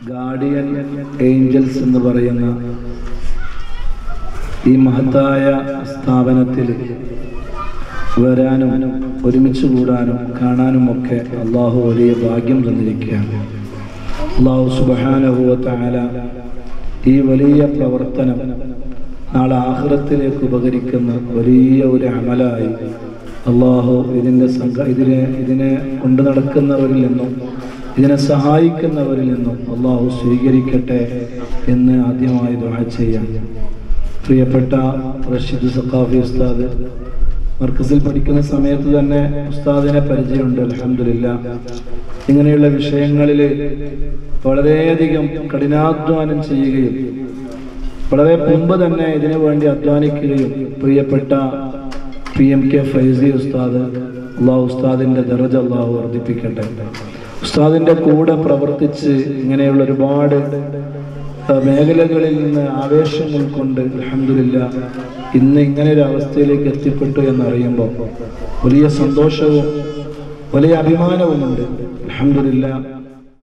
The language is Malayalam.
ഗാർഡിയൻ ഏഞ്ചൽസ് എന്ന് പറയുന്ന ഈ മഹത്തായ സ്ഥാപനത്തിൽ വരാനും ഒരുമിച്ച് കൂടാനും കാണാനും ഒക്കെ അള്ളാഹു വലിയ ഭാഗ്യം തന്നിരിക്കുകയാണ് അള്ളാഹു സുബാനുഭവത്തായ ഈ വലിയ പ്രവർത്തനം നാളെ ആഹ്റത്തിലേക്ക് ഉപകരിക്കുന്ന വലിയ ഒരു അമലായി അള്ളാഹു ഇതിൻ്റെ സംഘ ഇതിനെ ഇതിനെ കൊണ്ടു നടക്കുന്നവരിൽ നിന്നും ഇതിനെ സഹായിക്കുന്നവരിൽ നിന്നും അള്ളാഹു സ്വീകരിക്കട്ടെ എന്ന് ആദ്യമായി ദുആ ചെയ്യാം പ്രിയപ്പെട്ട റഷീദ് സഖാഫി ഉസ്താദ് മർക്കസിൽ പഠിക്കുന്ന സമയത്ത് തന്നെ ഉസ്താദിനെ പരിചയമുണ്ട് അലഹമില്ല ഇങ്ങനെയുള്ള വിഷയങ്ങളിൽ വളരെയധികം കഠിനാധ്വാനം ചെയ്യുകയും വളരെ മുമ്പ് തന്നെ ഇതിനു വേണ്ടി അധ്വാനിക്കുകയും പ്രിയപ്പെട്ട പി എം കെ ഫൈസി ഉസ്താദ് അള്ളാഹു ഉസ്താദിന്റെ ദറജ അള്ളാഹു വർദ്ധിപ്പിക്കട്ടെ ഉസ്താദിന്റെ കൂടെ പ്രവർത്തിച്ച് ഇങ്ങനെയുള്ള ഒരുപാട് മേഖലകളിൽ നിന്ന് ആവേശം ഉൾക്കൊണ്ട് അലഹമില്ല ഇന്ന് ഇങ്ങനെ ഒരു അവസ്ഥയിലേക്ക് എത്തിപ്പെട്ടു എന്നറിയുമ്പോൾ വലിയ സന്തോഷവും വലിയ അഭിമാനവുമുണ്ട് അലഹമില്ല